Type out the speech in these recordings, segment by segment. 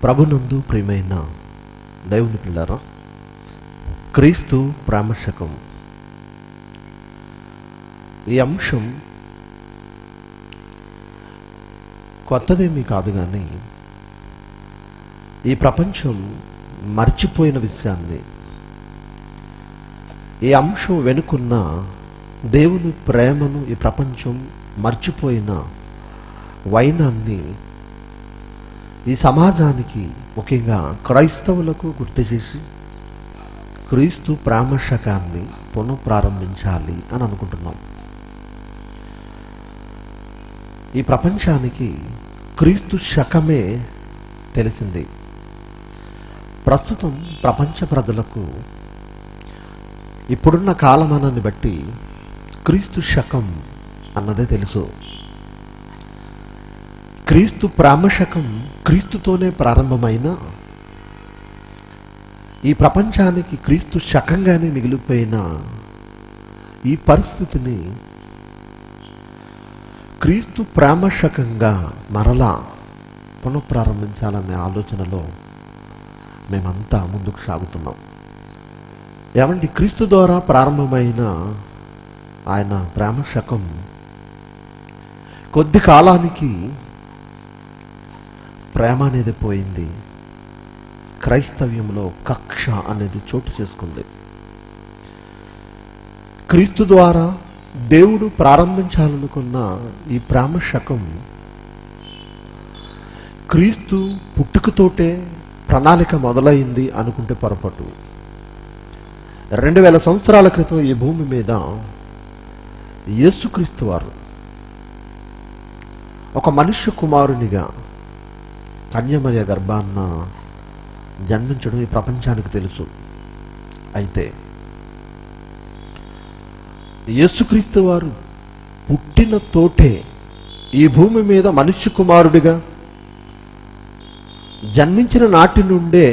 ప్రభునందు ప్రియమైన దేవుని పిల్లరా క్రీస్తు ప్రామశకం ఈ అంశం కొత్తదేమీ కాదు కానీ ఈ ప్రపంచం మర్చిపోయిన విషయాన్ని ఈ అంశం వెనుకున్న దేవుని ప్రేమను ఈ ప్రపంచం మర్చిపోయిన వైనాన్ని ఈ సమాజానికి ముఖ్యంగా క్రైస్తవులకు గుర్తు చేసి క్రీస్తు ప్రామశకాన్ని పునఃప్రారంభించాలి అని అనుకుంటున్నాం ఈ ప్రపంచానికి క్రీస్తు శకమే తెలిసింది ప్రస్తుతం ప్రపంచ ప్రజలకు ఇప్పుడున్న కాలమానాన్ని బట్టి క్రీస్తు శకం అన్నదే తెలుసు క్రీస్తు ప్రామశకం క్రీస్తుతోనే ప్రారంభమైన ఈ ప్రపంచానికి క్రీస్తు శకంగానే మిగిలిపోయిన ఈ పరిస్థితిని క్రీస్తు ప్రామశకంగా మరలా పునఃప్రారంభించాలనే ఆలోచనలో మేమంతా ముందుకు సాగుతున్నాం ఏమండి క్రీస్తు ద్వారా ప్రారంభమైన ఆయన ప్రేమశకం కొద్ది కాలానికి ప్రేమ అనేది పోయింది క్రైస్తవ్యంలో కక్ష అనేది చోటు చేసుకుంది క్రీస్తు ద్వారా దేవుడు ప్రారంభించాలనుకున్న ఈ ప్రేమ శకం క్రీస్తు పుట్టుకతోటే ప్రణాళిక మొదలైంది అనుకుంటే పొరపాటు రెండు వేల సంవత్సరాల క్రితం ఈ భూమి మీద యేసుక్రీస్తు వారు ఒక మనుష్య కుమారునిగా కన్యమర్య గర్భాన్న జన్మించడం ఈ ప్రపంచానికి తెలుసు అయితే యేసుక్రీస్తు వారు పుట్టిన తోటే ఈ భూమి మీద మనుష్య కుమారుడిగా జన్మించిన నాటి నుండే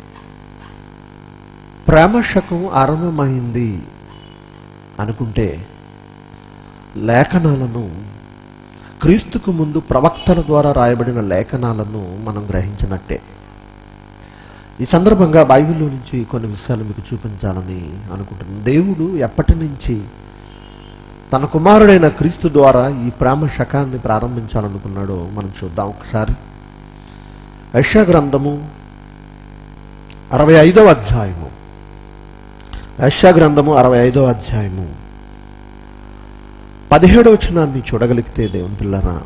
ప్రేమశకం ఆరంభమైంది అనుకుంటే లేఖనాలను క్రీస్తుకు ముందు ప్రవక్తల ద్వారా రాయబడిన లేఖనాలను మనం గ్రహించినట్టే ఈ సందర్భంగా బైబిల్లో నుంచి కొన్ని విషయాలు మీకు చూపించాలని అనుకుంటున్నాను దేవుడు ఎప్పటి నుంచి తన కుమారుడైన క్రీస్తు ద్వారా ఈ ప్రేమ శకాన్ని ప్రారంభించాలనుకున్నాడో మనం చూద్దాం ఒకసారి యశా గ్రంథము అరవై ఐదవ అధ్యాయము యశా గ్రంథము అరవై ఐదవ అధ్యాయము పదిహేడవ వచనాన్ని చూడగలిగితే దేవుని పిల్లరా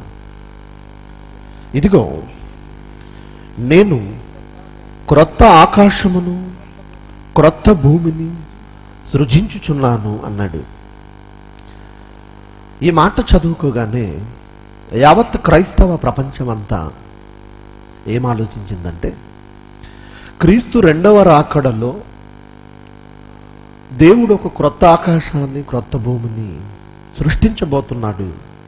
ఇదిగో నేను క్రొత్త ఆకాశమును క్రొత్త భూమిని సృజించుచున్నాను అన్నాడు ఈ మాట చదువుకోగానే యావత్ క్రైస్తవ ప్రపంచమంతా ఏం ఆలోచించిందంటే క్రీస్తు రెండవ రాకడలో దేవుడు ఒక క్రొత్త ఆకాశాన్ని క్రొత్త భూమిని సృష్టించబోతున్నాడు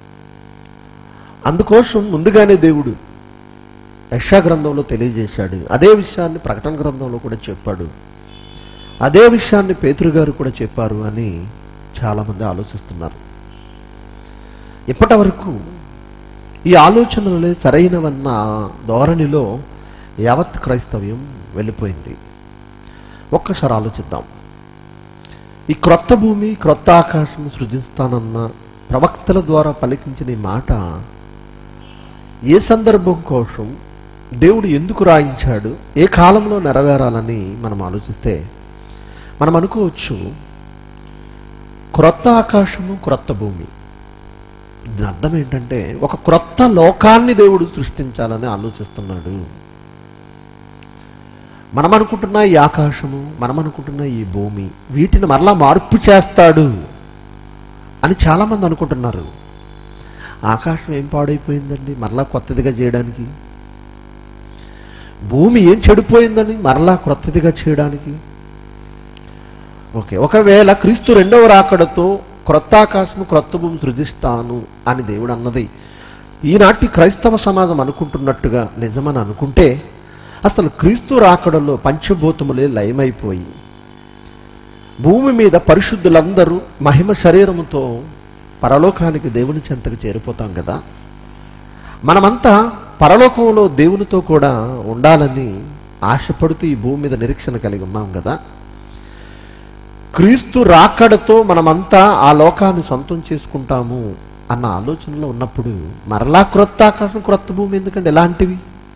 అందుకోసం ముందుగానే దేవుడు యశా గ్రంథంలో తెలియజేశాడు అదే విషయాన్ని ప్రకటన గ్రంథంలో కూడా చెప్పాడు అదే విషయాన్ని పేతురు గారు కూడా చెప్పారు అని చాలామంది ఆలోచిస్తున్నారు ఇప్పటి వరకు ఈ ఆలోచనలే సరైనవన్న ధోరణిలో యావత్ క్రైస్తవ్యం వెళ్ళిపోయింది ఒక్కసారి ఆలోచిద్దాం ఈ క్రొత్త భూమి క్రొత్త ఆకాశం సృజిస్తానన్న ప్రవక్తల ద్వారా పలికించిన ఈ మాట ఏ సందర్భం కోసం దేవుడు ఎందుకు రాయించాడు ఏ కాలంలో నెరవేరాలని మనం ఆలోచిస్తే మనం అనుకోవచ్చు క్రొత్త ఆకాశము క్రొత్త భూమి దీని అర్థం ఏంటంటే ఒక క్రొత్త లోకాన్ని దేవుడు సృష్టించాలని ఆలోచిస్తున్నాడు మనం అనుకుంటున్న ఈ ఆకాశము మనం అనుకుంటున్న ఈ భూమి వీటిని మరలా మార్పు చేస్తాడు అని చాలామంది అనుకుంటున్నారు ఆకాశం ఏం పాడైపోయిందండి మరలా కొత్తదిగా చేయడానికి భూమి ఏం చెడిపోయిందని మరలా క్రొత్తదిగా చేయడానికి ఓకే ఒకవేళ క్రీస్తు రెండవ రాకడతో క్రొత్త ఆకాశము క్రొత్త భూమి సృజిస్తాను అని దేవుడు అన్నది ఈనాటి క్రైస్తవ సమాజం అనుకుంటున్నట్టుగా నిజమని అనుకుంటే అసలు క్రీస్తు రాకడలో పంచభూతములే లయమైపోయి భూమి మీద పరిశుద్ధులందరూ మహిమ శరీరముతో పరలోకానికి దేవుని చెంతకు చేరిపోతాం కదా మనమంతా పరలోకంలో దేవునితో కూడా ఉండాలని ఆశపడుతూ ఈ భూమి మీద నిరీక్షణ కలిగి ఉన్నాం కదా క్రీస్తు రాకడతో మనమంతా ఆ లోకాన్ని సొంతం చేసుకుంటాము అన్న ఆలోచనలో ఉన్నప్పుడు మరలా క్రొత్త ఆకాశం క్రొత్త భూమి ఎందుకంటే ఎలాంటివి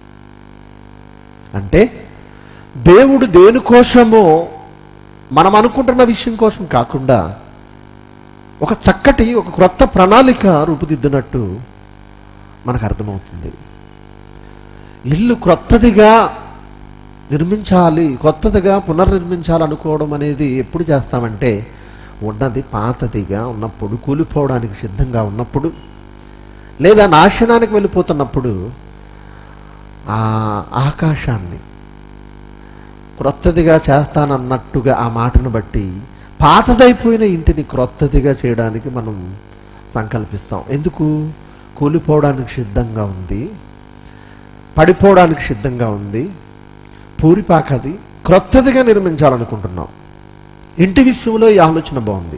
అంటే దేవుడు దేనికోసమో మనం అనుకుంటున్న విషయం కోసం కాకుండా ఒక చక్కటి ఒక క్రొత్త ప్రణాళిక రూపుదిద్దినట్టు మనకు అర్థమవుతుంది ఇల్లు క్రొత్తదిగా నిర్మించాలి కొత్తదిగా పునర్నిర్మించాలనుకోవడం అనేది ఎప్పుడు చేస్తామంటే ఉన్నది పాతదిగా ఉన్నప్పుడు కూలిపోవడానికి సిద్ధంగా ఉన్నప్పుడు లేదా నాశనానికి వెళ్ళిపోతున్నప్పుడు ఆ ఆకాశాన్ని క్రొత్తదిగా చేస్తానన్నట్టుగా ఆ మాటను బట్టి పాతదైపోయిన ఇంటిని క్రొత్తదిగా చేయడానికి మనం సంకల్పిస్తాం ఎందుకు కూలిపోవడానికి సిద్ధంగా ఉంది పడిపోవడానికి సిద్ధంగా ఉంది పూరిపాకది క్రొత్తదిగా నిర్మించాలనుకుంటున్నాం ఇంటి విషయంలో ఈ ఆలోచన బాగుంది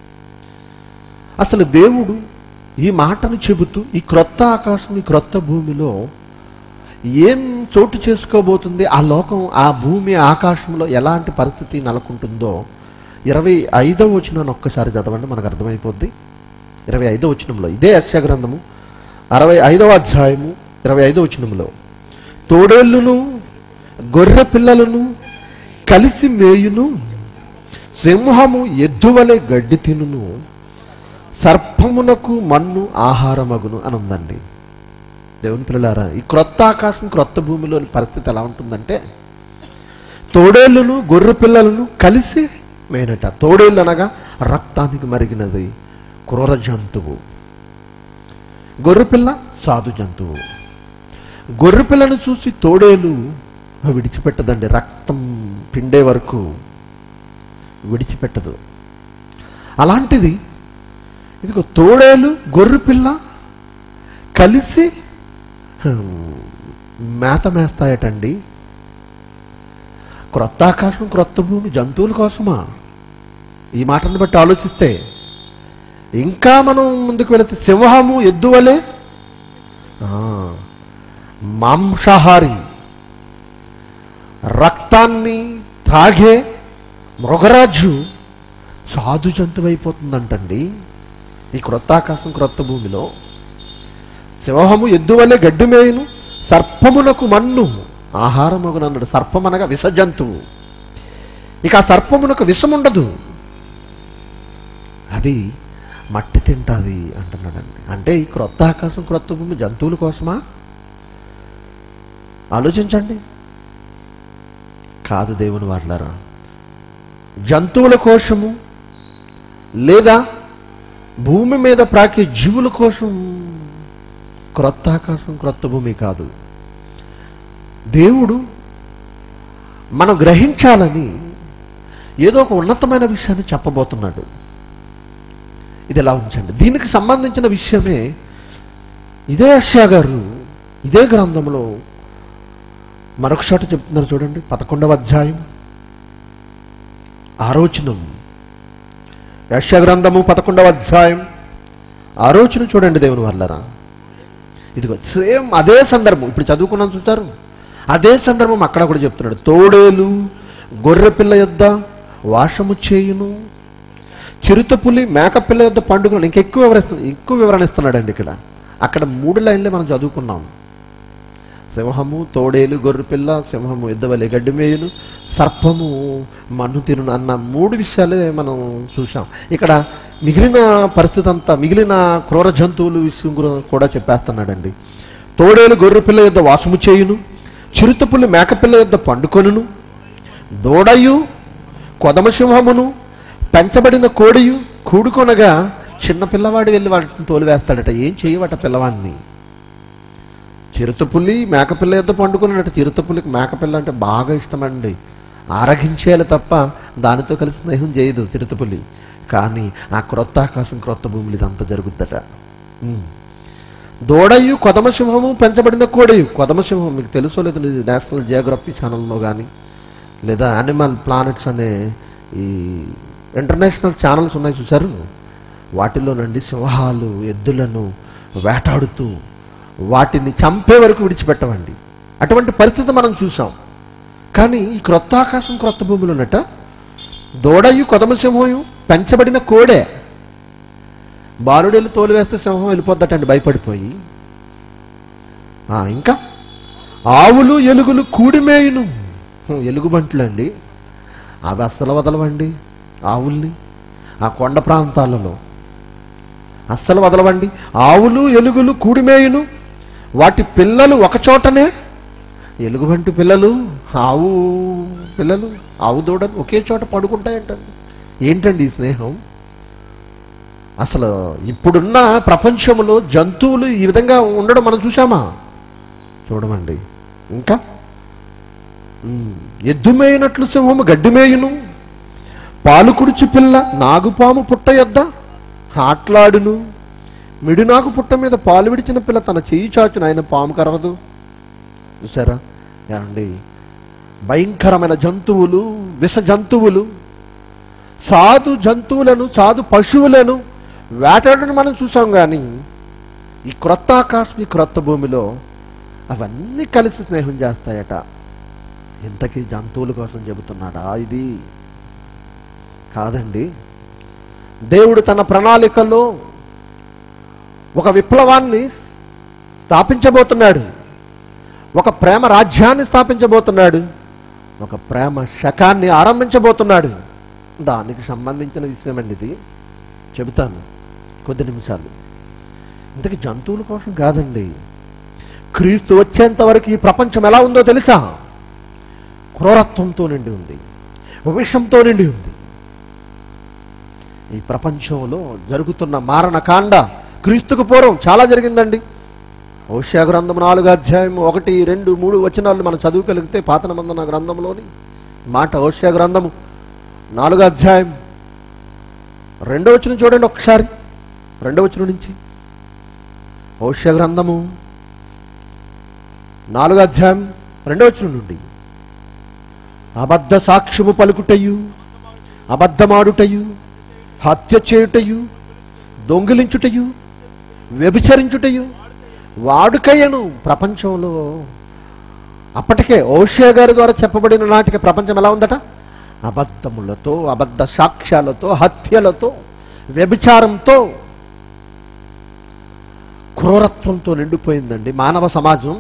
అసలు దేవుడు ఈ మాటను చెబుతూ ఈ క్రొత్త ఆకాశం ఈ క్రొత్త భూమిలో ఏం చోటు చేసుకోబోతుంది ఆ లోకం ఆ భూమి ఆకాశంలో ఎలాంటి పరిస్థితి నెలకొంటుందో ఇరవై ఐదవ వచనాన్ని ఒక్కసారి చదవండి మనకు అర్థమైపోద్ది ఇరవై ఐదవ వచనంలో ఇదే యస్య గ్రంథము అరవై ఐదవ అధ్యాయము ఇరవై ఐదవ వచనంలో తోడేళ్ళును గొర్రె పిల్లలను కలిసి మేయును సింహము ఎద్దువలే గడ్డి తినును సర్పమునకు మన్ను ఆహారమగును అని ఉందండి దేవుని పిల్లలారా ఈ క్రొత్త ఆకాశం క్రొత్త భూమిలోని పరిస్థితి ఎలా ఉంటుందంటే తోడేళ్ళును గొర్రె పిల్లలను కలిసి మేనట తోడేళ్ళు అనగా రక్తానికి మరిగినది క్రూర జంతువు గొర్రెపిల్ల సాధు జంతువు గొర్రెపిల్లను చూసి తోడేలు విడిచిపెట్టదండి రక్తం పిండే వరకు విడిచిపెట్టదు అలాంటిది ఇదిగో తోడేలు గొర్రెపిల్ల కలిసి హ్మ్, మేత మేస్తాయటండి క్రొత్త ఆకాశం క్రొత్త భూమి జంతువుల కోసమా ఈ మాటను బట్టి ఆలోచిస్తే ఇంకా మనం ముందుకు వెళితే సింహము ఎద్దు వలె ఆ, మాంసాహారి రక్తాన్ని త్రాగే మృగరాజు సాధు జంతువు అయిపోతుందంటండి ఈ క్రొత్త ఆకాశం క్రొత్త భూమిలో సింహము ఎద్దు వలె గడ్డి మేయును సర్పమునకు మన్ను ఆహారమగును అన్నాడు సర్పం అనగా విష జంతువు ఇక ఆ సర్పమునకు విషం ఉండదు అది మట్టి తింటాది అంటున్నాడండి అంటే ఈ క్రొత్త ఆకాశం క్రొత్త భూమి జంతువుల కోసమా ఆలోచించండి కాదు దేవుని వాళ్ళారా జంతువుల కోసము లేదా భూమి మీద ప్రాకే జీవుల కోసం క్రొత్త ఆకాశం క్రొత్త భూమి కాదు దేవుడు మనం గ్రహించాలని ఏదో ఒక ఉన్నతమైన విషయాన్ని చెప్పబోతున్నాడు ఇది ఎలా ఉంచండి దీనికి సంబంధించిన విషయమే ఇదే అష్యా గారు ఇదే గ్రంథంలో మరొక చోట చెప్తున్నారు చూడండి పదకొండవ అధ్యాయం ఆరోచనం యశ గ్రంథము పదకొండవ అధ్యాయం ఆరోచన చూడండి దేవుని వల్లరా ఇదిగో సేమ్ అదే సందర్భం ఇప్పుడు చదువుకున్నాం చూసారు అదే సందర్భం అక్కడ కూడా చెప్తున్నాడు తోడేలు గొర్రె పిల్ల యొద్ద వాషము చేయును చిరుతపులి మేకపిల్ల యొద్ద పండుగను ఇంకెక్కువ వివరిస్తుంది ఎక్కువ వివరణ ఇస్తున్నాడండి ఇక్కడ అక్కడ మూడు లైన్లే మనం చదువుకున్నాం సింహము తోడేలు గొర్రెపిల్ల సింహము ఎద్దవలే గడ్డి మేయును సర్పము మన్ను తిరును అన్న మూడు విషయాలే మనం చూసాం ఇక్కడ మిగిలిన పరిస్థితి అంతా మిగిలిన క్రూర జంతువుల విషయం గుర- కూడా చెప్పేస్తున్నాడండి తోడేలు గొర్రెపిల్ల యొద్ద వాసము చేయును చిరుతపుల్లి మేకపిల్ల యొద్ద పండుకొనును దూడయు కొదమసింహమును పెంచబడిన కోడియు కూడుకొనగా చిన్న పిల్లవాడు వెళ్ళి వాటిని తోలివేస్తాడట ఏం చేయవట పిల్లవాడిని చిరుతపులి మేకపిల్ల ఎంత పండుకున్నట్టు చిరుతపులికి మేకపిల్ల అంటే బాగా ఇష్టమండి ఆరగించేయాలి తప్ప దానితో కలిసి స్నేహం చేయదు చిరుతపులి కానీ ఆ క్రొత్త ఆకాశం క్రొత్త భూములు ఇదంతా జరుగుద్దట ఉమ్. దూడయు కొదమసింహము పెంచబడిన కోడయు కొదమసింహం మీకు తెలుసో లేదు నేషనల్ జియోగ్రఫీ ఛానల్లో కానీ లేదా యానిమల్ ప్లానెట్స్ అనే ఈ ఇంటర్నేషనల్ ఛానల్స్ ఉన్నాయి చూసారు వాటిలోనండి సింహాలు ఎద్దులను వేటాడుతూ వాటిని చంపే వరకు విడిచిపెట్టవండి అటువంటి పరిస్థితి మనం చూసాం కానీ ఈ క్రొత్త ఆకాశం క్రొత్త భూములు ఉన్నట దూడయు కొదమ సింహయు పెంచబడిన కోడే బాలుడేలు తోలు వేస్తే సింహం వెళ్ళిపోద్దటండి భయపడిపోయి ఆ, ఇంకా ఆవులు ఎలుగులు కూడిమేయును హ్మ్, ఎలుగుబంట్లు అండి అవి అస్సలు వదలవండి ఆవుల్ని ఆ కొండ ప్రాంతాలలో అస్సలు వదలవండి ఆవులు ఎలుగులు కూడిమేయును వాటి పిల్లలు ఒక చోటనే ఎలుగుబంటి పిల్లలు ఆవు పిల్లలు ఆవు దూడలు ఒకే చోట పడుకుంటాయంటండి ఏంటండి ఈ స్నేహం అసలు ఇప్పుడున్న ప్రపంచంలో జంతువులు ఈ విధంగా ఉండడం మనం చూసామా చూడమండి ఇంకా ఉమ్, ఎద్దుమేయినట్లు సింహము గడ్డిమేయును పాలు కుడిచి పిల్ల నాగుపాము పుట్ట యొద్ద ఆట్లాడును మిడినాగు పుట్ట మీద పాలు విడిచిన పిల్ల తన చెయ్యి చాచును ఆయన పాము కరవదు చూసారా ఏమండి భయంకరమైన జంతువులు విష జంతువులు సాధు జంతువులను సాధు పశువులను వేటాడని మనం చూసాం కానీ ఈ క్రొత్త ఆకాశం ఈ క్రొత్త భూమిలో అవన్నీ కలిసి స్నేహం చేస్తాయట ఇంతకీ జంతువుల కోసం చెబుతున్నాడా ఇది కాదండి దేవుడు తన ప్రణాళికలో ఒక విప్లవాన్ని స్థాపించబోతున్నాడు ఒక ప్రేమ రాజ్యాన్ని స్థాపించబోతున్నాడు ఒక ప్రేమ శకాన్ని ఆరంభించబోతున్నాడు దానికి సంబంధించిన విషయమండి ఇది చెబుతాను కొద్ది నిమిషాలు ఇంతకీ జంతువుల కోసం కాదండి క్రీస్తు వచ్చేంత వరకు ఈ ప్రపంచం ఎలా ఉందో తెలుసా క్రూరత్వంతో నిండి ఉంది విషంతో నిండి ఉంది ఈ ప్రపంచంలో జరుగుతున్న మారణకాండ క్రీస్తుకు పూర్వం చాలా జరిగిందండి ఓషా గ్రంథం నాలుగు అధ్యాయం ఒకటి రెండు మూడు వచనాలు మనం చదువుకలిగితే పాత నిబంధన గ్రంథంలోని మాట ఓషా గ్రంథము నాలుగో అధ్యాయం రెండో వచనం చూడండి ఒకసారి రెండో వచనం నుంచి ఓషా గ్రంథము నాలుగో అధ్యాయం రెండో వచనం నుండి అబద్ధ సాక్ష్యము పలుకుటయు అబద్ధమాడుటయు హత్య చేయుటయు దొంగిలించుటయు వ్యభిచరించుటయు వాడుకయ్యను ప్రపంచంలో అప్పటికే ఓషియా గారి ద్వారా చెప్పబడిన నాటికి ప్రపంచం ఎలా ఉందట అబద్ధములతో అబద్ధ సాక్ష్యాలతో హత్యలతో వ్యభిచారంతో క్రూరత్వంతో నిండిపోయిందండి మానవ సమాజం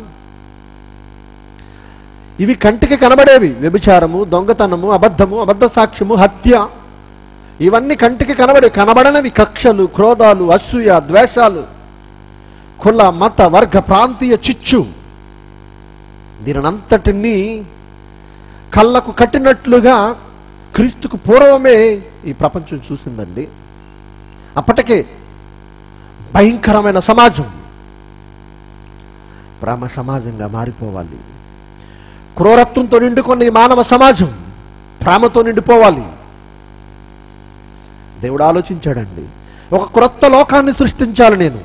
ఇవి కంటికి కనబడేవి వ్యభిచారము దొంగతనము అబద్ధము అబద్ధ సాక్ష్యము హత్య ఇవన్నీ కంటికి కనబడే కనబడనవి కక్షలు క్రోధాలు అసూయ ద్వేషాలు కుల మత వర్గ ప్రాంతీయ చిచ్చు దీనినంతటినీ కళ్ళకు కట్టినట్లుగా క్రీస్తుకు పూర్వమే ఈ ప్రపంచం చూసిందండి అప్పటికే భయంకరమైన సమాజం ప్రేమ సమాజంగా మారిపోవాలి క్రూరత్వంతో నిండుకున్న ఈ మానవ సమాజం ప్రేమతో నిండిపోవాలి దేవుడు ఆలోచించాడండి ఒక క్రొత్త లోకాన్ని సృష్టించాలి నేను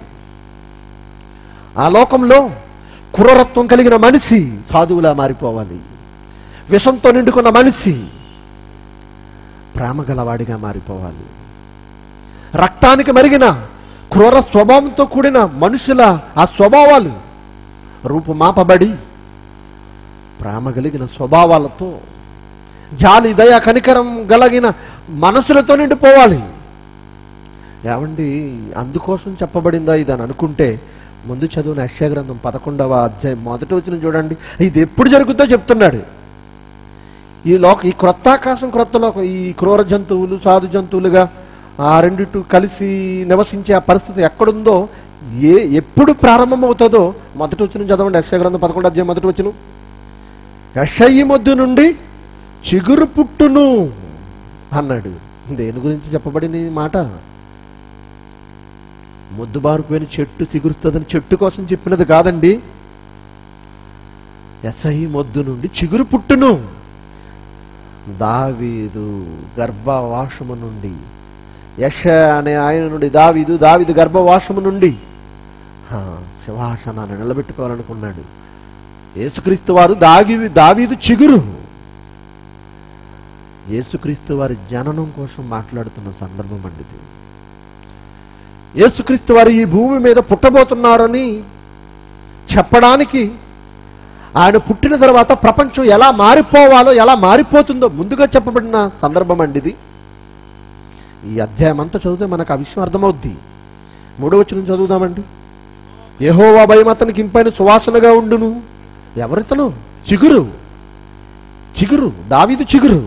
ఆ లోకంలో క్రూరత్వం కలిగిన మనిషి సాధువులా మారిపోవాలి విషంతో నిండుకున్న మనిషి ప్రేమ గలవాడిగా మారిపోవాలి రక్తానికి మరిగిన క్రూర స్వభావంతో కూడిన మనుషుల ఆ స్వభావాలు రూపుమాపబడి ప్రేమ కలిగిన స్వభావాలతో జాలి దయ కనికరం కలిగిన మనసులతో నిండిపోవాలి ఏమండి అందుకోసం చెప్పబడిందా ఇది అని అనుకుంటే ముందు చదువున యశ్యా గ్రంథం పదకొండవ అధ్యాయం మొదటి వచ్చిన చూడండి ఇది ఎప్పుడు జరుగుతుందో చెప్తున్నాడు ఈ లోక ఈ క్రొత్త ఆకాశం క్రొత్త లోకం ఈ క్రూర జంతువులు సాధు జంతువులుగా ఆ రెండిటు కలిసి నివసించే ఆ పరిస్థితి ఎక్కడుందో ఏ ఎప్పుడు ప్రారంభమవుతుందో మొదటి వచ్చిన చదవండి యశ్యా గ్రంథం పదకొండు అధ్యాయం మొదటి వచ్చిన యషయి మొద్దు నుండి చిగురు పుట్టును అన్నాడు దేని గురించి చెప్పబడిన ఈ మాట మొద్దుబారిపోయిన చెట్టు చిగురుతుందని చెట్టు కోసం చెప్పినది కాదండి ఎస్ఐ మొద్దు నుండి చిగురు పుట్టును దావీదు గర్భవాసము నుండి యశ అనే ఆయన నుండి దావీదు దావీదు గర్భవాసము నుండి ఆ, సింహాసనాన్ని నిలబెట్టుకోవాలనుకున్నాడు యేసుక్రీస్తు వారు దాగి దావీదు చిగురు యేసుక్రీస్తు వారి జననం కోసం మాట్లాడుతున్న సందర్భం అండి ఇది యేసుక్రీస్తు వారు ఈ భూమి మీద పుట్టబోతున్నారని చెప్పడానికి ఆయన పుట్టిన తర్వాత ప్రపంచం ఎలా మారిపోవాలో ఎలా మారిపోతుందో ముందుగా చెప్పబడిన సందర్భం అండి ఇది ఈ అధ్యాయం అంతా చదివితే మనకు ఆ విషయం అర్థమవుద్ది మూడో వచ్చిన చదువుదామండి యెహోవా భయం అతనికి ఇంపైన సువాసనగా ఉండును ఎవరితను చిగురు చిగురు దావీదు చిగురు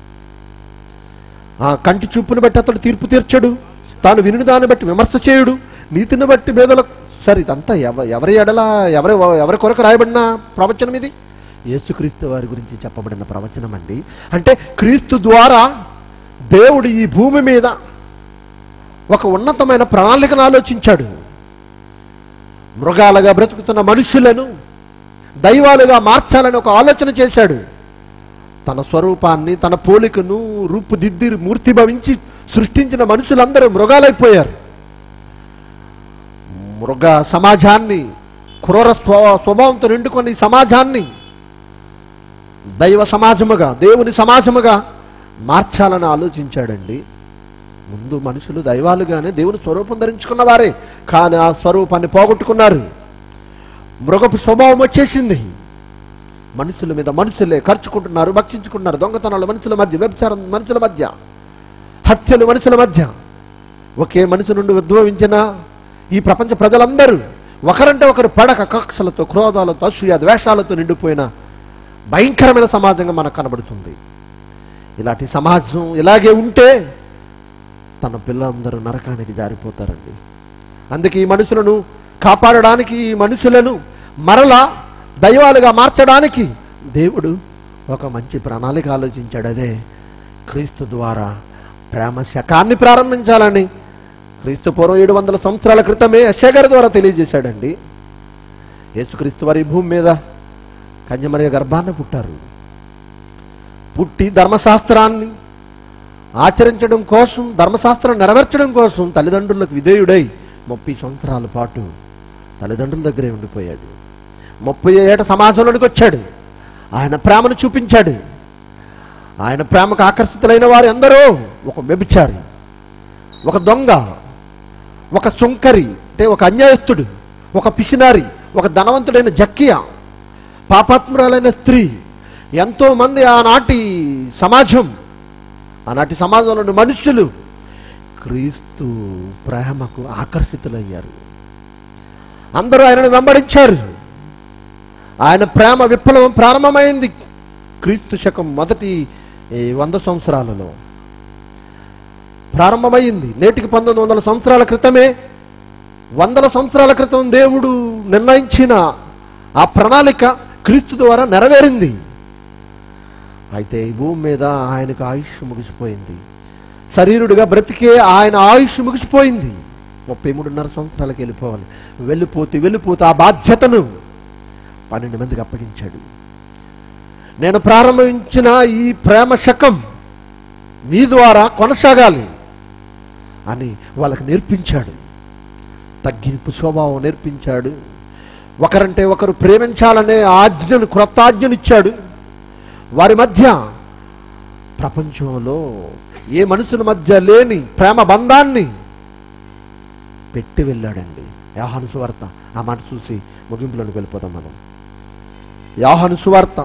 ఆ కంటి చూపుని బట్టి అతడు తీర్పు తీర్చడు తాను విని దాన్ని బట్టి విమర్శ చేయుడు నీతిని బట్టి పేదల సరే ఇదంతా ఎవ ఎవరి ఎడల ఎవరి ఎవరి కొరకు రాయబడిన ప్రవచనం ఇది యేసుక్రీస్తు వారి గురించి చెప్పబడిన ప్రవచనం అండి అంటే క్రీస్తు ద్వారా దేవుడు ఈ భూమి మీద ఒక ఉన్నతమైన ప్రణాళికను ఆలోచించాడు మృగాలుగా బ్రతుకుతున్న మనుషులను దైవాలుగా మార్చాలని ఒక ఆలోచన చేశాడు తన స్వరూపాన్ని తన పోలికను రూపుదిద్ది మూర్తి భవించి సృష్టించిన మనుషులందరూ మృగాలైపోయారు మృగ సమాజాన్ని క్రూర స్వ- స్వభావంతో నిండుకొని ఈ సమాజాన్ని దైవ సమాజముగా దేవుని సమాజముగా మార్చాలని ఆలోచించాడండి ముందు మనుషులు దైవాలుగానే దేవుని స్వరూపం ధరించుకున్న వారే కానీ ఆ స్వరూపాన్ని పోగొట్టుకున్నారు మృగపు స్వభావం వచ్చేసింది మనుషుల మీద మనుషులే ఖర్చుకుంటున్నారు భక్షించుకుంటున్నారు దొంగతనాలు మనుషుల మధ్య వ్యభిచారం మనుషుల మధ్య హత్యలు మనుషుల మధ్య ఒకే మనిషి నుండి ఉద్భవించిన ఈ ప్రపంచ ప్రజలందరూ ఒకరంటే ఒకరు పడక కక్షలతో క్రోధాలతో అసూయ ద్వేషాలతో నిండిపోయిన భయంకరమైన సమాజంగా మనకు కనబడుతుంది ఇలాంటి సమాజం ఇలాగే ఉంటే తన పిల్లలందరూ నరకానికి జారిపోతారండి అందుకే ఈ మనుషులను కాపాడడానికి ఈ మనుషులను మరలా దైవాలుగా మార్చడానికి దేవుడు ఒక మంచి ప్రణాళిక ఆలోచించాడు అదే క్రీస్తు ద్వారా ప్రేమ శకాన్ని ప్రారంభించాలని క్రీస్తు పూర్వం ఏడు వందల సంవత్సరాల క్రితమే యశగారి ద్వారా తెలియజేశాడండి యేసుక్రీస్తు వారి ఈ భూమి మీద కన్యమరియ గర్భాన్ని పుట్టారు పుట్టి ధర్మశాస్త్రాన్ని ఆచరించడం కోసం ధర్మశాస్త్రం నెరవేర్చడం కోసం తల్లిదండ్రులకు విధేయుడై ముప్పై సంవత్సరాల పాటు తల్లిదండ్రుల దగ్గరే ఉండిపోయాడు ముప్పై ఏట సమాజంలోనికి వచ్చాడు ఆయన ప్రేమను చూపించాడు ఆయన ప్రేమకు ఆకర్షితులైన వారు ఎందరో ఒక వ్యభిచారి ఒక దొంగ ఒక సుంకరి అంటే ఒక అన్యాయస్తుడు ఒక పిసినారి ఒక ధనవంతుడైన జక్కియ పాపాత్మురాలైన స్త్రీ ఎంతో మంది ఆనాటి సమాజం ఆనాటి సమాజంలోని మనుషులు క్రీస్తు ప్రేమకు ఆకర్షితులయ్యారు అందరూ ఆయనను వెంబడించారు ఆయన ప్రేమ విప్లవం ప్రారంభమైంది క్రీస్తు శకం మొదటి ఈ వంద సంవత్సరాలలో ప్రారంభమైంది నేటికి పంతొమ్మిది వందల సంవత్సరాల క్రితమే వందల సంవత్సరాల క్రితం దేవుడు నిర్ణయించిన ఆ ప్రణాళిక క్రీస్తు ద్వారా నెరవేరింది అయితే ఈ భూమి మీద ఆయనకు ఆయుష్ ముగిసిపోయింది శరీరుడిగా బ్రతికే ఆయన ఆయుష్ ముగిసిపోయింది ముప్పై మూడున్నర సంవత్సరాలకు వెళ్ళిపోవాలి వెళ్ళిపోతే వెళ్ళిపోతే ఆ బాధ్యతను పన్నెండు మందికి అప్పగించాడు నేను ప్రారంభించిన ఈ ప్రేమ శకం మీ ద్వారా కొనసాగాలి అని వాళ్ళకి నేర్పించాడు తగ్గింపు స్వభావం నేర్పించాడు ఒకరంటే ఒకరు ప్రేమించాలనే ఆజ్ఞను క్రొత్త ఆజ్ఞనిచ్చాడు వారి మధ్య ప్రపంచంలో ఏ మనుషుల మధ్య లేని ప్రేమ బంధాన్ని పెట్టి వెళ్ళాడండి యాహాను సువార్త ఆ మాట చూసి ముగింపులోకి వెళ్ళిపోతాం మనం యాహాను సువార్త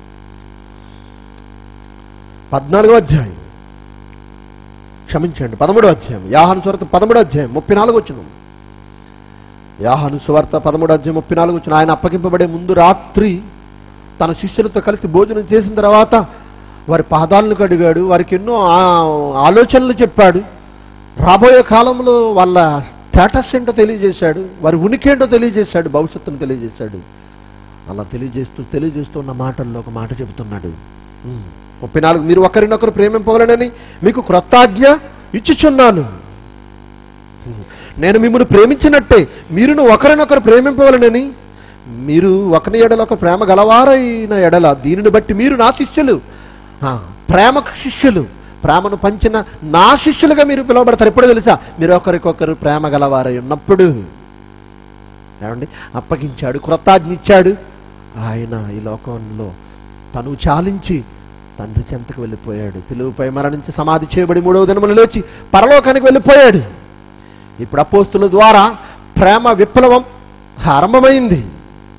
పద్నాలుగో అధ్యాయం క్షమించండి పదమూడో అధ్యాయం యాహాను సువార్త పదమూడో అధ్యాయం ముప్పై నాలుగు వచ్చిన యాహాను సువార్త పదమూడో అధ్యాయం ముప్పై నాలుగు వచ్చిన ఆయన అప్పగింపబడే ముందు రాత్రి తన శిష్యులతో కలిసి భోజనం చేసిన తర్వాత వారి పాదాలను కడిగాడు వారికి ఎన్నో ఆ- ఆలోచనలు చెప్పాడు రాబోయే కాలంలో వాళ్ళ స్టేటస్ ఏంటో తెలియజేశాడు వారి ఉనికి ఏంటో తెలియజేశాడు భవిష్యత్తును తెలియజేశాడు అలా తెలియజేస్తూ తెలియజేస్తూ ఉన్న మాటల్లో ఒక మాట చెబుతున్నాడు ఉమ్, ముప్పై నాలుగు మీరు ఒకరినొకరు ప్రేమింపవలనని మీకు క్రొత్త ఆజ్ఞ ఇచ్చుచున్నాను ఉమ్, నేను మిమ్మల్ని ప్రేమించినట్టే మీరును ఒకరినొకరు ప్రేమింపవలనని మీరు ఒకరి ఎడల ఒక ప్రేమ గలవారైన ఎడల దీనిని బట్టి మీరు నా శిష్యులు ఆ, ప్రేమకు శిష్యులు ప్రేమను పంచిన నా శిష్యులుగా మీరు పిలువబడతారు ఎప్పుడు తెలుసా మీరు ఒకరికొకరు ప్రేమ గలవారై ఉన్నప్పుడు ఏమండి అప్పగించాడు క్రొత్త ఆజ్ఞ ఇచ్చాడు ఆయన ఈ లోకంలో తను చాలించి తండ్రి చెంతకు వెళ్ళిపోయాడు తెలుగుపై మరణించి సమాధి చేయబడి మూడవ దినములు లేచి పరలోకానికి వెళ్ళిపోయాడు ఇప్పుడు అపోస్తుల ద్వారా ప్రేమ విప్లవం ఆరంభమైంది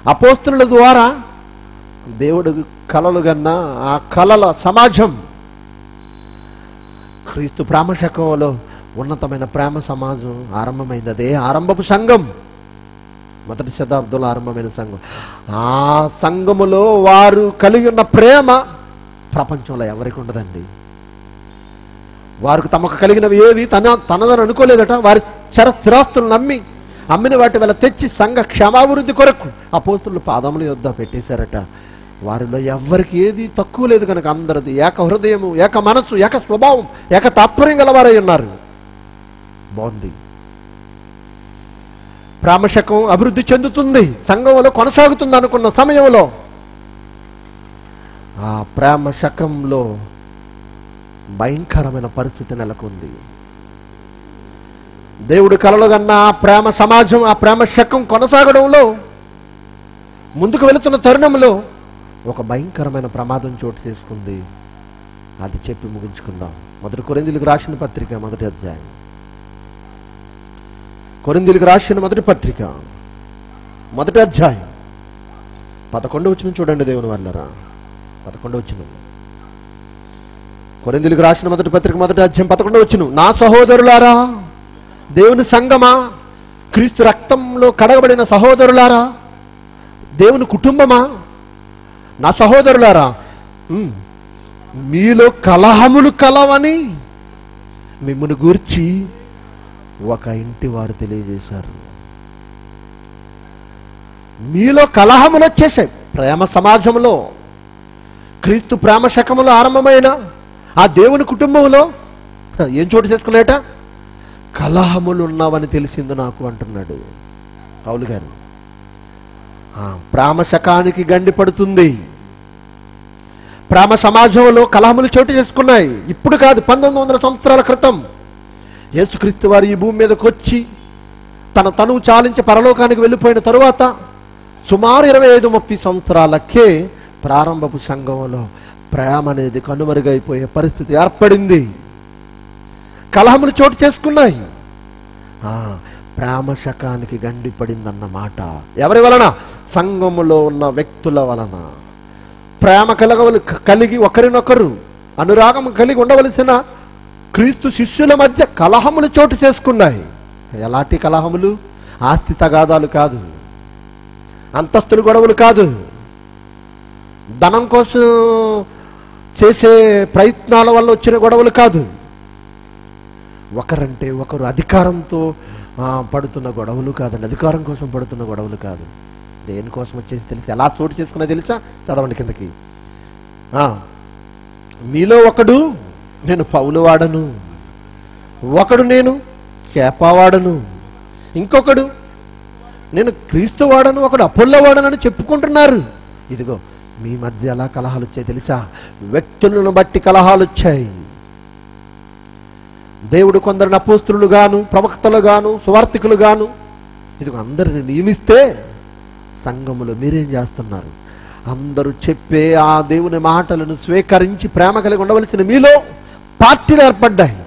అపోస్తుల ద్వారా దేవుడు కలలు గన్న ఆ కలల సమాజం క్రీస్తు ప్రేమ శకంలో ఉన్నతమైన ప్రేమ సమాజం ఆరంభమైంది అదే ఆరంభపు సంఘం మొదటి శతాబ్దంలో ఆరంభమైన సంఘం ఆ సంఘములో వారు కలిగి ఉన్న ప్రేమ ప్రపంచంలో ఎవరికి ఉండదండి వారికి తమకు కలిగినవి ఏవి తన తనదని అనుకోలేదట వారి చర స్థిరాస్తులు నమ్మి అమ్మిన వాటి వల్ల తెచ్చి సంఘ క్షమాభివృద్ధి కొరకు అపోస్తులు పాదముల యొద్ద పెట్టేశారట వారిలో ఎవ్వరికి ఏది తక్కువ లేదు కనుక అందరిది ఏక హృదయము ఏక మనసు ఏక స్వభావం ఏక తాత్పర్యం గలవారై ఉన్నారు బాగుంది ప్రామశకం అభివృద్ధి చెందుతుంది సంఘంలో కొనసాగుతుంది అనుకున్న సమయంలో ఆ ప్రేమ శకంలో భయంకరమైన పరిస్థితి నెలకొంది దేవుడు కలలు కన్న ఆ ప్రేమ సమాజం ఆ ప్రేమ శకం కొనసాగడంలో ముందుకు వెళుతున్న తరుణంలో ఒక భయంకరమైన ప్రమాదం చోటు చేసుకుంది అది చెప్పి ముగించుకుందాం మొదటి కొరిందులకు రాసిన పత్రిక మొదటి అధ్యాయం కొరిందులకు రాసిన మొదటి పత్రిక మొదటి అధ్యాయం పదకొండు వచ్చిన చూడండి దేవుని వల్లరా పదకొండు వచ్చిన కొరిందులకు రాసిన మొదటి పత్రిక మొదటి అధ్యాయం పదకొండు వచ్చును నా సహోదరులారా దేవుని సంగమా క్రీస్తు రక్తంలో కడగబడిన సహోదరులారా దేవుని కుటుంబమా నా సహోదరులారా ఉమ్, మీలో కలహములు కలవని మిమ్మల్ని గూర్చి ఒక ఇంటి వారు తెలియజేశారు మీలో కలహములు వచ్చేసాయి ప్రేమ సమాజంలో క్రీస్తు ప్రేమ శకములో ఆరంభమైన ఆ దేవుని కుటుంబంలో హ, ఏం చోటు చేసుకున్నాయట కలహములు ఉన్నావని తెలిసింది నాకు అంటున్నాడు పౌలు గారు ఆ, ప్రేమ శకానికి గండి పడుతుంది ప్రేమ సమాజంలో కలహములు చోటు చేసుకున్నాయి ఇప్పుడు కాదు పంతొమ్మిది వందల సంవత్సరాల క్రితం యేసుక్రీస్తు వారు ఈ భూమి మీదకి వచ్చి తన తనువు చాలించి పరలోకానికి వెళ్ళిపోయిన తరువాత సుమారు ఇరవై ఐదు ముప్పై సంవత్సరాలకే ప్రారంభపు సంఘంలో ప్రేమ అనేది కనుమరుగైపోయే పరిస్థితి ఏర్పడింది కలహములు చోటు చేసుకున్నాయి ఆ, ప్రేమ శకానికి గండి పడిందన్నమాట ఎవరి వలన సంఘములో ఉన్న వ్యక్తుల వలన ప్రేమ కలగవలు కలిగి ఒకరినొకరు అనురాగం కలిగి ఉండవలసిన క్రీస్తు శిష్యుల మధ్య కలహములు చోటు చేసుకున్నాయి ఎలాంటి కలహములు ఆస్తి తగాదాలు కాదు అంతస్తుల గొడవలు కాదు ధనం కోసం చేసే ప్రయత్నాల వల్ల వచ్చిన గొడవలు కాదు ఒకరంటే ఒకరు అధికారంతో ఆ, పడుతున్న గొడవలు కాదండి అధికారం కోసం పడుతున్న గొడవలు కాదు దేనికోసం వచ్చేసి తెలిసి ఎలా చోటు చేసుకున్నా తెలుసా చదవండి కిందకి ఆ, మీలో ఒకడు నేను పౌలు వాడను ఒకడు నేను చేపవాడను ఇంకొకడు నేను క్రీస్తు వాడను ఒకడు అపోల్లో వాడనని చెప్పుకుంటున్నారు ఇదిగో మీ మధ్య ఎలా కలహాలు వచ్చాయి తెలుసా వ్యక్తులను బట్టి కలహాలు వచ్చాయి దేవుడు కొందరిని అపోస్తులు గాను ప్రవక్తలు గాను సువార్థికులు గాను ఇదిగో అందరిని నియమిస్తే సంఘములో మీరేం చేస్తున్నారు అందరూ చెప్పే ఆ దేవుని మాటలను స్వీకరించి ప్రేమ కలిగి ఉండవలసిన మీలో పార్టీలు ఏర్పడ్డాయి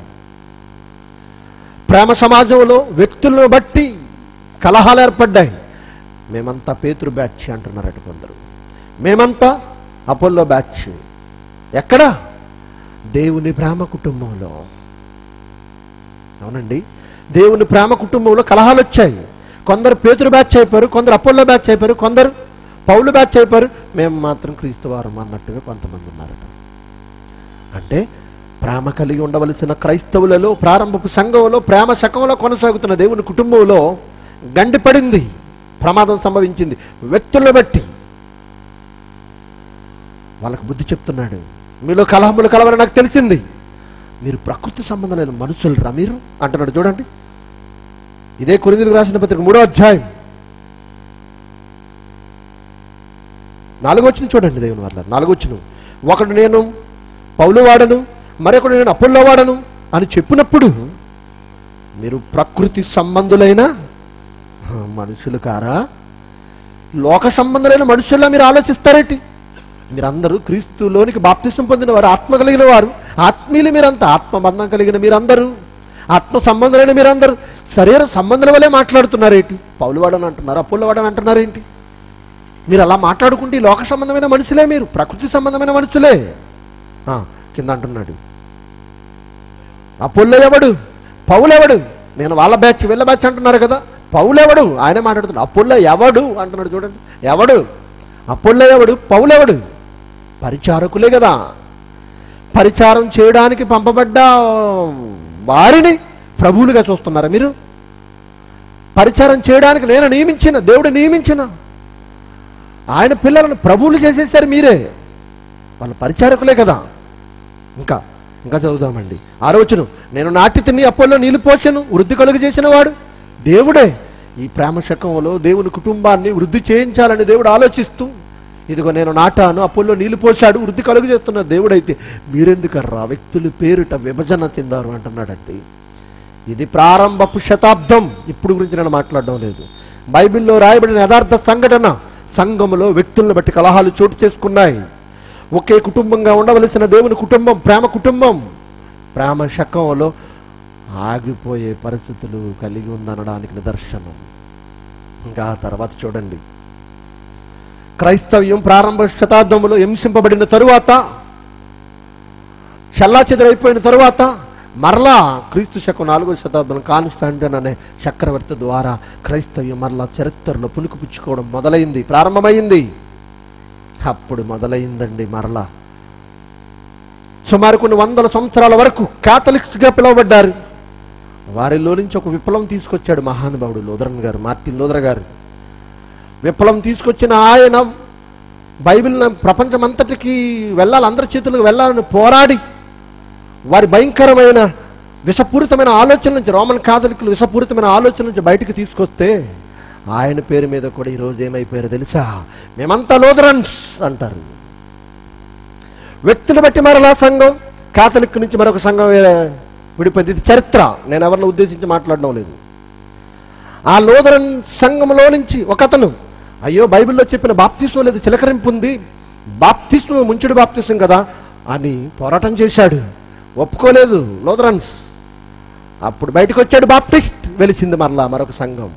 ప్రేమ సమాజంలో వ్యక్తులను బట్టి కలహాలు ఏర్పడ్డాయి మేమంతా పేతురు బ్యాచ్ అంటున్నారట కొందరు మేమంతా అపోల్లో బ్యాచ్ ఎక్కడ దేవుని ప్రేమ కుటుంబంలో అవునండి దేవుని ప్రేమ కుటుంబంలో కలహాలు వచ్చాయి కొందరు పేతురు బ్యాచ్ అయిపోయారు కొందరు అపోల్లో బ్యాచ్ అయిపోయారు కొందరు పౌలు బ్యాచ్ అయిపోయారు మేము మాత్రం క్రీస్తువారం అన్నట్టుగా కొంతమంది ఉన్నారట అంటే ప్రేమ కలిగి ఉండవలసిన క్రైస్తవులలో ప్రారంభపు సంఘంలో ప్రేమ శకంలో కొనసాగుతున్న దేవుని కుటుంబంలో గండి పడింది ప్రమాదం సంభవించింది వ్యక్తులను బట్టి వాళ్ళకు బుద్ధి చెప్తున్నాడు మీలో కలహములు కలవని నాకు తెలిసింది మీరు ప్రకృతి సంబంధమైన మనుషులరా మీరు అంటున్నాడు చూడండి ఇదే కొరిందులకు రాసిన పత్రిక మూడో అధ్యాయం నాలుగో వచ్చిన చూడండి దేవుని వల్ల నాలుగో వచ్చిన ఒకడు నేను పౌలు వాడను మరొకడు నేను అప్పుల్లో వాడను అని చెప్పినప్పుడు మీరు ప్రకృతి సంబంధులైన మనుషులు కారా లోక సంబంధులైన మనుషుల్లా మీరు ఆలోచిస్తారేంటి మీరందరూ క్రీస్తులోనికి బాప్తిసం పొందిన వారు ఆత్మ కలిగిన వారు ఆత్మీయులు మీరంతా ఆత్మబంధం కలిగిన మీరందరూ ఆత్మ సంబంధులైన మీరందరూ శరీర సంబంధుల వల్లే మాట్లాడుతున్నారేంటి పౌలు వాడని అంటున్నారు అప్పుల్లో వాడని అంటున్నారేంటి మీరు అలా మాట్లాడుకుంటే ఈ లోక సంబంధమైన మనుషులే మీరు ప్రకృతి సంబంధమైన మనుషులే ఆ, కింద అంటున్నాడు అప్పుల్లో ఎవడు పౌలెవడు నేను వాళ్ళ బ్యాచ్ వీళ్ళ బ్యాచ్ అంటున్నారు కదా పౌలెవడు ఆయనే మాట్లాడుతున్నాడు అప్పుల్లో ఎవడు అంటున్నాడు చూడండి ఎవడు అప్పుల్లో ఎవడు పౌలెవడు పరిచారకులే కదా పరిచారం చేయడానికి పంపబడ్డ వారిని ప్రభువులుగా చూస్తున్నారా మీరు పరిచారం చేయడానికి నేను నియమించిన దేవుడు నియమించిన ఆయన పిల్లలను ప్రభువులు చేసేసారు మీరే వాళ్ళ పరిచారకులే కదా ఇంకా ఇంకా చదువుదామండి ఆరోచన నేను నాటి తిని అప్పల్లో నీళ్లు పోసాను వృద్ధి కలుగు చేసిన వాడు దేవుడే ఈ ప్రేమ శకంలో దేవుని కుటుంబాన్ని వృద్ధి చేయించాలని దేవుడు ఆలోచిస్తూ ఇదిగో నేను నాటాను అప్పుల్లో నీళ్లు పోశాడు వృద్ధి కలుగు చేస్తున్న దేవుడైతే మీరెందుకర్రా వ్యక్తులు పేరిట విభజన చెందారు అంటున్నాడండి ఇది ప్రారంభపు శతాబ్దం ఇప్పుడు గురించి నేను మాట్లాడడం లేదు బైబిల్లో రాయబడిన యథార్థ సంఘటన సంఘములో వ్యక్తులను బట్టి కలహాలు చోటు చేసుకున్నాయి ఒకే కుటుంబంగా ఉండవలసిన దేవుని కుటుంబం ప్రేమ కుటుంబం ప్రేమ శకంలో ఆగిపోయే పరిస్థితులు కలిగి ఉందనడానికి నిదర్శనం ఇంకా ఆ తర్వాత చూడండి క్రైస్తవ్యం ప్రారంభ శతాబ్దంలో హింసింపబడిన తరువాత చెల్లాచెదరైపోయిన తరువాత మరలా క్రీస్తు శకం నాలుగో శతాబ్దం కాన్స్టాంటిన్ అనే చక్రవర్తి ద్వారా క్రైస్తవ్యం మరలా చరిత్రలో పుణుకుపుచ్చుకోవడం మొదలైంది ప్రారంభమైంది అప్పుడు మొదలైందండి మరలా సుమారు కొన్ని వందల సంవత్సరాల వరకు గా పిలువబడ్డారు వారిలో నుంచి ఒక విప్లవం తీసుకొచ్చాడు మహానుభావుడు లోదరన్ గారు మార్టిన్ లోదర్ గారు విప్లవం తీసుకొచ్చిన ఆయన బైబిల్ ప్రపంచమంతటికి వెళ్ళాలి అందరి చేతులకు వెళ్ళాలని పోరాడి వారి భయంకరమైన విషపూరితమైన ఆలోచన నుంచి రోమన్ కాథలికులు విషపూరితమైన ఆలోచన నుంచి బయటికి తీసుకొస్తే ఆయన పేరు మీద కూడా ఈరోజు ఏమైపోయారో తెలుసా మేమంతా లోదరన్స్ అంటారు వ్యక్తులు బట్టి మరలా సంఘం కాథలిక్ నుంచి మరొక సంఘం వేరే విడిపోయింది ఇది చరిత్ర నేను ఎవరిని ఉద్దేశించి మాట్లాడడం లేదు ఆ లోదరన్ సంఘంలో నుంచి ఒకతను అయ్యో బైబిల్లో చెప్పిన బాప్తిస్వం లేదు చిలకరింపు ఉంది బాప్తిస్వం ముంచుడు బాప్తిస్వం కదా అని పోరాటం చేశాడు ఒప్పుకోలేదు లోదరన్స్ అప్పుడు బయటకు వచ్చాడు బాప్టిస్ట్ వెలిసింది మరలా మరొక సంఘం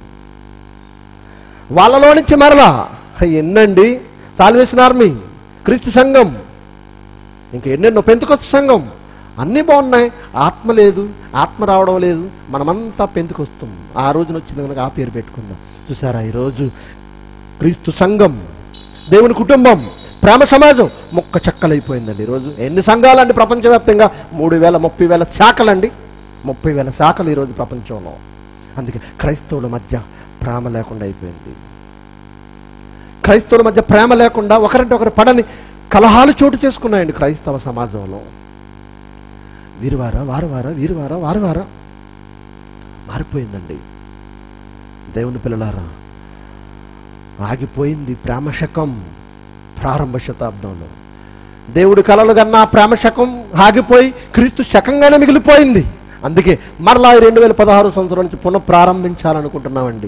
వాళ్ళలో నుంచి మరలా ఎన్నండి సాల్వేషన్ ఆర్మీ క్రీస్తు సంఘం ఇంకా ఎన్నెన్నో పెంతుకొచ్చ సంఘం అన్నీ బాగున్నాయి ఆత్మ లేదు ఆత్మ రావడం లేదు మనమంతా పెంతుకొస్తాం ఆ రోజున వచ్చింది కనుక ఆ పేరు పెట్టుకుందాం చూసారా ఈరోజు క్రీస్తు సంఘం దేవుని కుటుంబం ప్రేమ సమాజం మొక్క చెక్కలైపోయిందండి ఈరోజు ఎన్ని సంఘాలండి ప్రపంచవ్యాప్తంగా మూడు వేల ముప్పై వేల శాఖలండి ముప్పై వేల శాఖలు ఈరోజు ప్రపంచంలో అందుకే క్రైస్తవుల మధ్య ప్రేమ లేకుండా అయిపోయింది క్రైస్తవుల మధ్య ప్రేమ లేకుండా ఒకరంటే ఒకరు పడని కలహాలు చోటు చేసుకున్నాయండి క్రైస్తవ సమాజంలో వీరువారా వారువారా వీరువారా వారువారా మారిపోయిందండి దేవుని పిల్లలారా ఆగిపోయింది ప్రేమశకం ప్రారంభ శతాబ్దంలో దేవుడు కలలు కన్నా ప్రేమ శకం ఆగిపోయి క్రీస్తు శకంగానే మిగిలిపోయింది అందుకే మరలా ఈ రెండు వేల పదహారు సంవత్సరం నుంచి పునః ప్రారంభించాలనుకుంటున్నామండి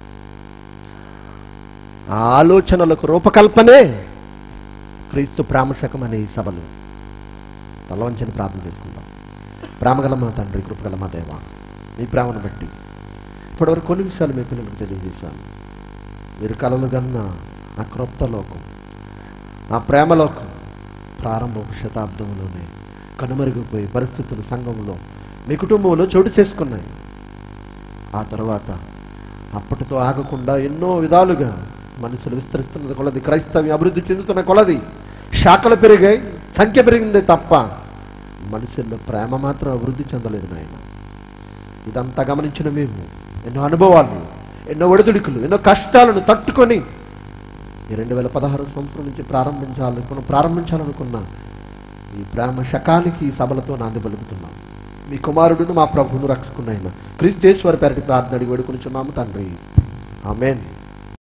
ఆ ఆలోచనలకు రూపకల్పనే క్రీస్తు ప్రేమశకం అనే ఈ సభలు తలవంచని ప్రార్థన చేసుకుందాం ప్రేమగల మా తండ్రి కృపగల మా దేవ మీ ప్రేమను బట్టి ఇప్పటివరకు కొన్ని విషయాలు మీ పిల్లలకు తెలియజేశాను మీరు కలలు కన్న ఆ క్రొత్త లోకం ఆ ప్రేమలోకం ప్రారంభ శతాబ్దంలోనే కనుమరుగిపోయి పరిస్థితులు సంఘంలో మీ కుటుంబంలో చోటు చేసుకున్నాయి ఆ తర్వాత అప్పటితో ఆగకుండా ఎన్నో విధాలుగా మనుషులు విస్తరిస్తున్నది కొలది క్రైస్తవ్యం అభివృద్ధి చెందుతున్న కొలది శాఖలు పెరిగాయి సంఖ్య పెరిగిందే తప్ప మనుషుల్లో ప్రేమ మాత్రం అభివృద్ధి చెందలేదు నాయన ఇదంతా గమనించిన మేము ఎన్నో అనుభవాలు ఎన్నో ఒడిదుడుకులు ఎన్నో కష్టాలను తట్టుకొని ఈ రెండు వేల పదహారు సంవత్సరం నుంచి ప్రారంభించాలనుకున్న ప్రారంభించాలనుకున్న ఈ ప్రేమ శకానికి ఈ సభలతో నాంది పలుకుతున్నాం మీ కుమారుడును మా ప్రభువును రక్షకున్నాయన క్రీస్తేశ్వర పేరటి ప్రార్థన అడిగి వేడుకొనిచున్నాము తండ్రి ఆమెన్